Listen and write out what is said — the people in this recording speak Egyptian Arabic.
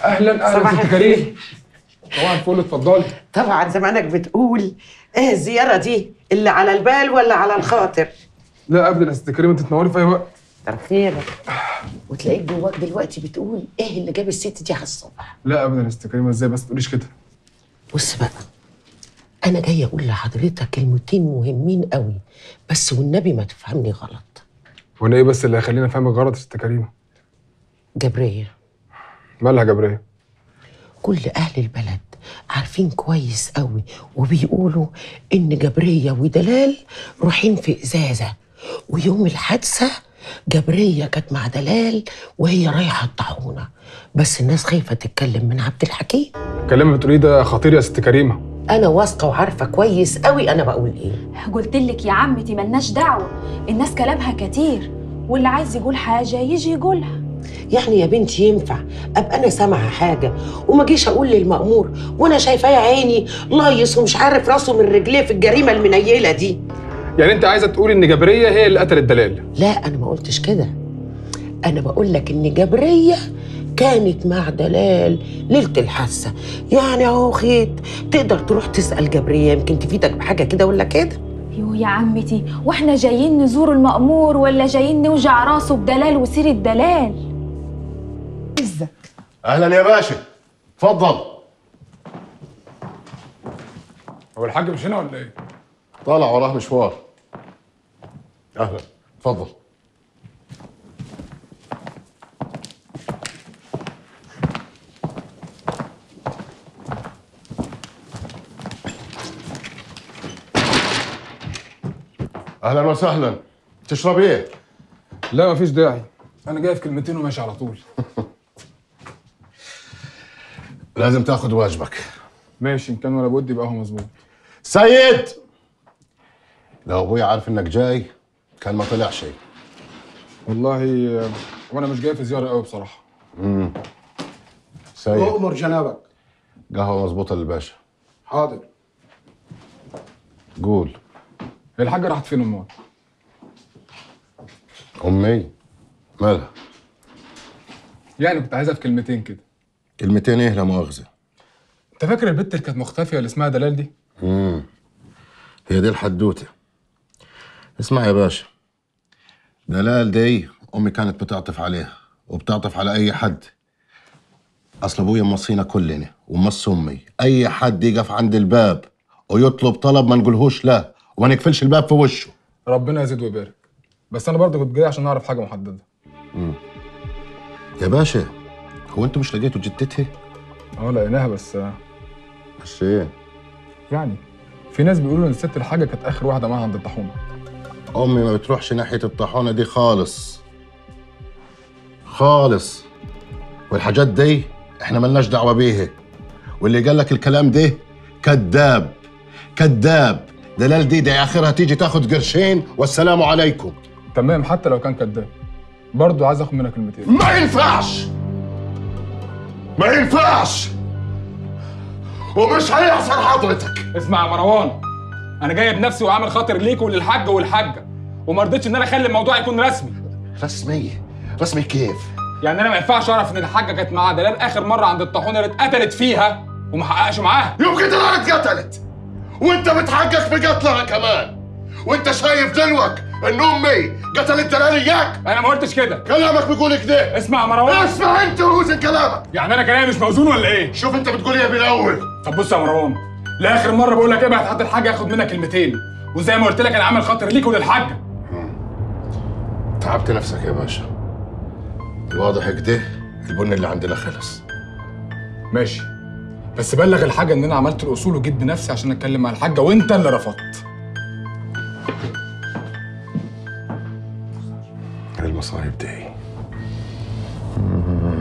اهلا اهلا صباح ست الخير. كريم طبعا الفل اتفضلي طبعا زمانك بتقول ايه الزيارة دي اللي على البال ولا على الخاطر لا ابدا يا ست كريم انت تنوري في اي وقت كتر خيرك وتلاقيك جواك دلوقتي بتقول ايه اللي جاب الست دي على الصبح لا ابدا يا ست كريم ازاي بس تقوليش كده بص بقى انا جاي اقول لحضرتك كلمتين مهمين قوي بس والنبي ما تفهمني غلط وانا ايه بس اللي هيخليني افهمك غلط يا ست كريم جبرية مالها جبريه كل اهل البلد عارفين كويس قوي وبيقولوا ان جبرية ودلال رايحين في ازازة ويوم الحادثة جبرية كانت مع دلال وهي رايحة الطاحونة بس الناس خايفة تتكلم من عبد الحكيم الكلام اللي بتقوليه ده خطير يا ست كريمه انا واثقة وعارفة كويس قوي انا بقول ايه قلت لك يا عمتي ملناش دعوة الناس كلامها كتير واللي عايز يقول حاجة يجي يقولها يعني يا بنتي ينفع ابقى انا سامعه حاجه وما جيش اقول للمأمور وانا شايفاه يا عيني لايص ومش عارف راسه من رجليه في الجريمه المنيله دي يعني انت عايزه تقولي ان جبريه هي اللي قتلت دلال لا انا ما قلتش كده انا بقول لك ان جبريه كانت مع دلال ليله الحادثه يعني اهو خيط تقدر تروح تسال جبريه يمكن تفيدك بحاجه كده ولا كده يو يا عمتي واحنا جايين نزور المأمور ولا جايين نوجع راسه بدلال وسيرة دلال اهلا يا باشا اتفضل هو الحاج مش هنا ولا ايه طالع وراه مشوار اهلا اتفضل اهلا وسهلا تشرب ايه لا مفيش داعي انا جاي في كلمتين وماشي على طول لازم تاخذ واجبك ماشي ان كان ولا بد يبقى هو مظبوط سيد لو ابوي عارف انك جاي كان ما طلع شيء والله آه، وانا مش جاي في زياره قوي بصراحه سيد أؤمر جنابك قهوه مظبوطه للباشا حاضر قول هي الحاجه راحت فين امال امي مالها يعني كنت عايزها في كلمتين كده كلمتين ايه لا مؤاخذه انت فاكر البت اللي كانت مختفيه اللي اسمها دلال دي هي دي الحدوته اسمع يا باشا دلال دي امي كانت بتعطف عليها وبتعطف على اي حد اصل ابويا موصينا كلنا ومص امي اي حد يقف عند الباب ويطلب طلب ما نقولهوش لا وما نقفلش الباب في وشه ربنا يزيد ويبارك بس انا برضه كنت جاي عشان اعرف حاجه محدده يا باشا هو انتوا مش لقيتوا جدتها اه لقيناها بس آه، بس ايه يعني في ناس بيقولوا ان الست الحاجه كانت اخر واحده معاها عند الطاحونه امي ما بتروحش ناحيه الطاحونه دي خالص خالص والحاجات دي احنا ملناش دعوه بيها واللي قال لك الكلام ده كذاب كذاب دلال دي دي اخرها تيجي تاخد قرشين والسلام عليكم تمام حتى لو كان كذاب برضه عايز اخد منك كلمتين ما ينفعش ما ينفعش ومش هيحصل حضرتك اسمع يا مروان انا جاي بنفسي وعامل خاطر ليك وللحاج والحاجه وما رضيتش ان انا اخلي الموضوع يكون رسمي رسمي رسمي كيف يعني انا ما ينفعش اعرف ان الحاجه كانت مع دلال اخر مره عند الطاحونه اللي اتقتلت فيها وما حققش معاها يمكن دلال اتقتلت وانت بتحقق في قتلها كمان وانت شايف دلوك ان امي قتلت دلال اياك انا ما قلتش كده كلامك بيقول كده اسمع يا مروان اسمع انت ووزن كلامك يعني انا كلامي مش موزون ولا ايه شوف انت بتقول ايه بالاول طب بص يا مروان لاخر مره بقول لك ابعت حد الحاجه ياخد منك كلمتين وزي ما قلت لك انا عامل خاطر ليك وللحاجه تعبت نفسك يا باشا واضح كده البن اللي عندنا خلص ماشي بس بلغ الحاجه ان انا عملت الاصول وجيت بنفسي عشان اتكلم مع الحاجه وانت اللي رفضت المصايب دي